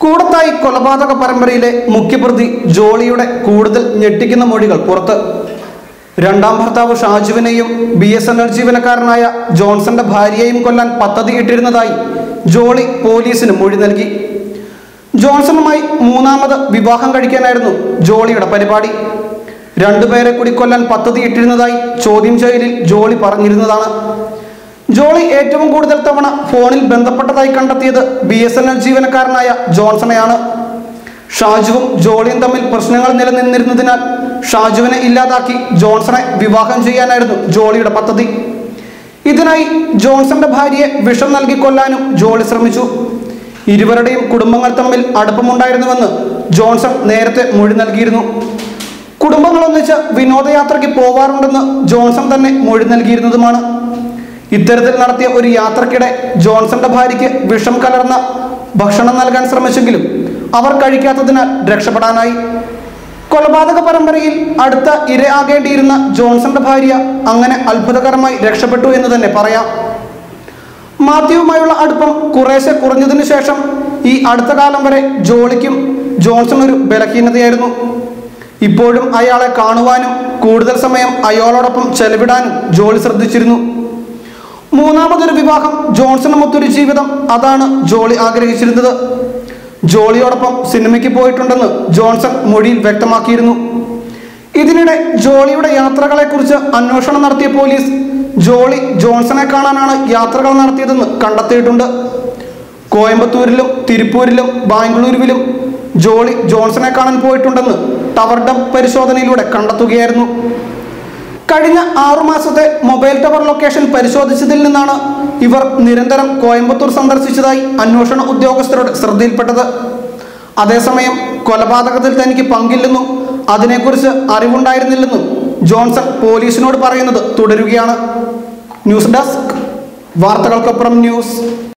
കൂടത്തായി കൊലപാതക പരമ്പരയിലെ മുഖ്യപ്രതി ജോളിയുടെ കൂടുതൽ ഞെട്ടിക്കുന്ന മൊഴികൾ പുറത്ത് രണ്ടാം ഭർത്താവ് ഷാജുവിനെയും ബി എസ് എൻ എൽ ജീവനക്കാരനായ ജോൺസന്റെ ഭാര്യയെയും കൊല്ലാൻ പദ്ധതി ഇട്ടിരുന്നതായി ജോളി പോലീസിന് മൊഴി നൽകി ജോൺസണുമായി മൂന്നാമത് വിവാഹം കഴിക്കാനായിരുന്നു ജോളിയുടെ പരിപാടി രണ്ടുപേരെ കൂടി കൊല്ലാൻ പദ്ധതി ഇട്ടിരുന്നതായി ചോദ്യം ചെയ്യലിൽ ജോളി പറഞ്ഞിരുന്നതാണ് ജോളി ഏറ്റവും കൂടുതൽ തവണ ഫോണിൽ ബന്ധപ്പെട്ടതായി കണ്ടെത്തിയത് ബി എസ് എൻ എൽ ജീവനക്കാരനായ ജോൺസണെയാണ് ഷാജുവും ജോളിയും തമ്മിൽ പ്രശ്നങ്ങൾ നിലനിന്നിരുന്നതിനാൽ ഷാജുവിനെ ഇല്ലാതാക്കി ജോൺസണെ വിവാഹം ചെയ്യാനായിരുന്നു ജോളിയുടെ പദ്ധതി ഇതിനായി ജോൺസന്റെ ഭാര്യയെ വിഷം നൽകി കൊല്ലാനും ജോളി ശ്രമിച്ചു ഇരുവരുടെയും കുടുംബങ്ങൾ തമ്മിൽ അടുപ്പമുണ്ടായിരുന്നുവെന്ന് ജോൺസൺ നേരത്തെ മൊഴി നൽകിയിരുന്നു കുടുംബങ്ങൾ ഒന്നിച്ച് വിനോദയാത്രയ്ക്ക് പോവാറുണ്ടെന്ന് ജോൺസൺ തന്നെ മൊഴി നൽകിയിരുന്നതുമാണ് ഇത്തരത്തിൽ നടത്തിയ ഒരു യാത്രക്കിടെ ജോൺസന്റെ ഭാര്യയ്ക്ക് വിഷം കലർന്ന ഭക്ഷണം നൽകാൻ ശ്രമിച്ചെങ്കിലും അവർ കഴിക്കാത്തതിനാൽ രക്ഷപ്പെടാനായി കൊലപാതക പരമ്പരയിൽ അടുത്ത ഇരയാകേണ്ടിയിരുന്ന ജോൺസന്റെ ഭാര്യ അങ്ങനെ അത്ഭുതകരമായി രക്ഷപ്പെട്ടു എന്ന് തന്നെ പറയാം മാത്യുവുമായുള്ള അടുപ്പം കുറേശ്ശെ കുറഞ്ഞതിനു ശേഷം ഈ അടുത്ത കാലം വരെ ജോളിക്കും ജോൺസൺ ഒരു ബലഹീനതയായിരുന്നു ഇപ്പോഴും അയാളെ കാണുവാനും കൂടുതൽ സമയം അയാളോടൊപ്പം ചെലവിടാനും ജോളി ശ്രദ്ധിച്ചിരുന്നു മൂന്നാമതൊരു വിവാഹം ജോൺസണുമൊത്തൊരു ജീവിതം അതാണ് ജോളി ആഗ്രഹിച്ചിരുന്നത് ജോളിയോടൊപ്പം സിനിമയ്ക്ക് പോയിട്ടുണ്ടെന്ന് ജോൺസൺ മൊഴിയിൽ വ്യക്തമാക്കിയിരുന്നു ഇതിനിടെ ജോളിയുടെ യാത്രകളെക്കുറിച്ച് അന്വേഷണം നടത്തിയ പോലീസ് ജോളി ജോൺസണെ കാണാനാണ് യാത്രകൾ നടത്തിയതെന്ന് കണ്ടെത്തിയിട്ടുണ്ട് കോയമ്പത്തൂരിലും തിരുപ്പൂരിലും ബാംഗ്ലൂരുവിലും ജോളി ജോൺസണെ കാണാൻ പോയിട്ടുണ്ടെന്ന് ടവർ ഡം പരിശോധനയിലൂടെ കണ്ടെത്തുകയായിരുന്നു കഴിഞ്ഞ ആറുമാസത്തെ മൊബൈൽ ടവർ ലൊക്കേഷൻ പരിശോധിച്ചതിൽ നിന്നാണ് ഇവർ നിരന്തരം കോയമ്പത്തൂർ സന്ദർശിച്ചതായി അന്വേഷണ ഉദ്യോഗസ്ഥരുടെ ശ്രദ്ധയിൽപ്പെട്ടത് അതേസമയം കൊലപാതകത്തിൽ തനിക്ക് പങ്കില്ലെന്നും അതിനെക്കുറിച്ച് അറിവുണ്ടായിരുന്നില്ലെന്നും ജോൺസൺ പോലീസിനോട് പറയുന്നത് തുടരുകയാണ് ന്യൂസ് ഡെസ്ക് വാർത്തകൾക്കൊപ്പം ന്യൂസ്